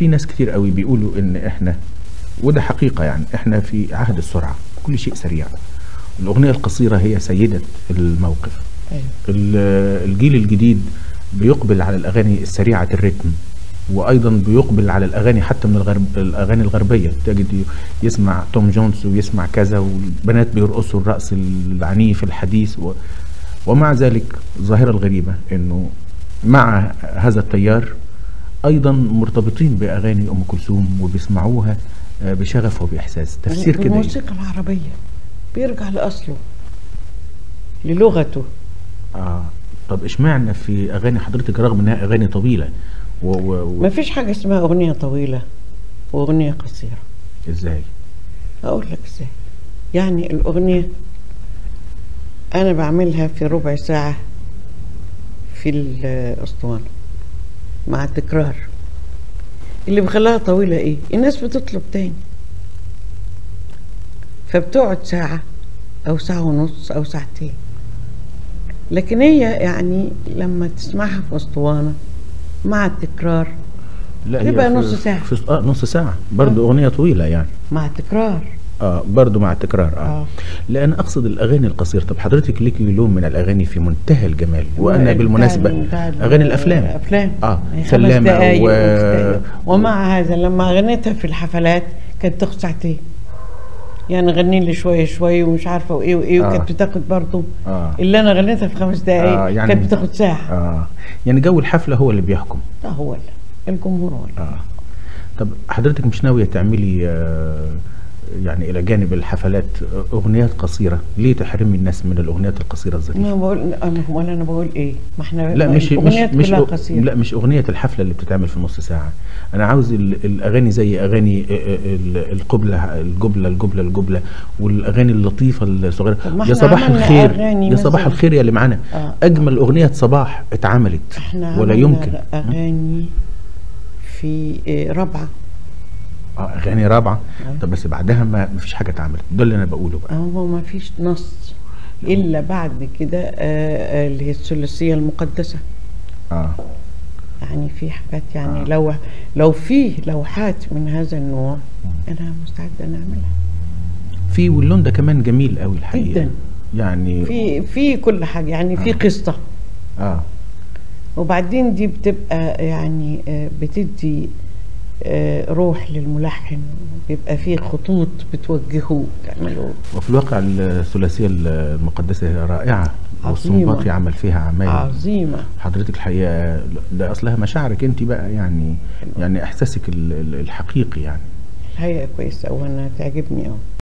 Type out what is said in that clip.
في ناس كتير قوي بيقولوا ان احنا وده حقيقة يعني احنا في عهد السرعة كل شيء سريع الأغنية القصيرة هي سيدة الموقف أيوة. ال- الجيل الجديد بيقبل على الأغاني السريعة الريتم وأيضا بيقبل على الأغاني حتى من الغرب الأغاني الغربية تجد ي- يسمع توم جونز ويسمع كذا والبنات بيرقصوا الرقص العنيف الحديث و ومع ذلك الظاهرة الغريبة أنه مع هذا التيار أيضا مرتبطين بأغاني أم كلثوم وبيسمعوها آه، بشغف وبإحساس تفسير كده إيه؟ الموسيقى العربية بيرجع لأصله للغته آه طب اشمعنى في أغاني حضرتك رغم إنها أغاني طويلة و... و... ما و... فيش حاجة اسمها أغنية طويلة وأغنية قصيرة إزاي؟ أقول لك إزاي يعني الأغنية أنا بعملها في ربع ساعة في الأسطوانة مع التكرار اللي بيخليها طويلة إيه؟ الناس بتطلب تاني فبتقعد ساعة أو ساعة ونص أو ساعتين لكن هي يعني لما تسمعها في أسطوانة مع التكرار لا تبقى في- نص ساعة. في... آه نص ساعة برضه أغنية طويلة يعني مع التكرار اه برضه مع التكرار اه, آه. لان اقصد الاغاني القصيره طب حضرتك ليكي لون من الاغاني في منتهى الجمال وانا بتاع- بالمناسبه بتاع ال- اغاني الافلام افلام اه يعني خمس سلامه دقايق و... وخمس دقايق. ومع هذا لما غنيتها في الحفلات كانت تاخد ساعتين يعني غني لي شويه شويه ومش عارفه وايه وايه آه. وكانت بتاخد برضه آه. اللي انا غنيتها في خمس دقايق آه، يعني- كانت بتاخد ساعه اه يعني جو الحفله هو اللي بيحكم لا هو لا الجمهور هو لا. اه طب حضرتك مش ناويه تعملي آه يعني الى جانب الحفلات آه، اغنيات قصيره ليه تحرمي الناس من الاغنيات القصيره الظريفه انا بقول انا ولا انا بقول ايه ما احنا لا ما مش مش الأغنيات مش كلها أغ- قصيره لا مش اغنيه الحفله اللي بتتعمل في نص ساعه انا عاوز ال- الاغاني زي اغاني ال- القبله الجبله الجبله الجبله والاغاني اللطيفه الصغيره طب ما يا إحنا صباح عملنا الخير أغاني يا صباح مثلاً. الخير يا اللي معانا آه. اجمل اغنيه صباح اتعملت احنا ولا عملنا يمكن اغاني في إيه، رابعه اه اغاني رابعه آه. طب بس بعدها ما ما فيش حاجه اتعملت ده اللي انا بقوله بقى هو ما فيش نص الا بعد كده آه، آه، اللي هي الثلاثيه المقدسه اه يعني في حاجات يعني آه. لو لو في لوحات من هذا النوع انا مستعده نعملها في واللون ده كمان جميل قوي الحقيقه جداً. يعني في في كل حاجه يعني في آه. قصه اه وبعدين دي بتبقى يعني آه، بتدي آه، روح للملحن بيبقى فيه خطوط بتوجهه تعمله وفي الواقع الثلاثيه المقدسه هي رائعه عظيمة. والسنباطي عمل فيها عمايل عظيمه حضرتك الحقيقه ده اصلها مشاعرك انت بقى يعني يعني احساسك ال- ال- الحقيقي يعني الحقيقه كويسه وانا تعجبني قوي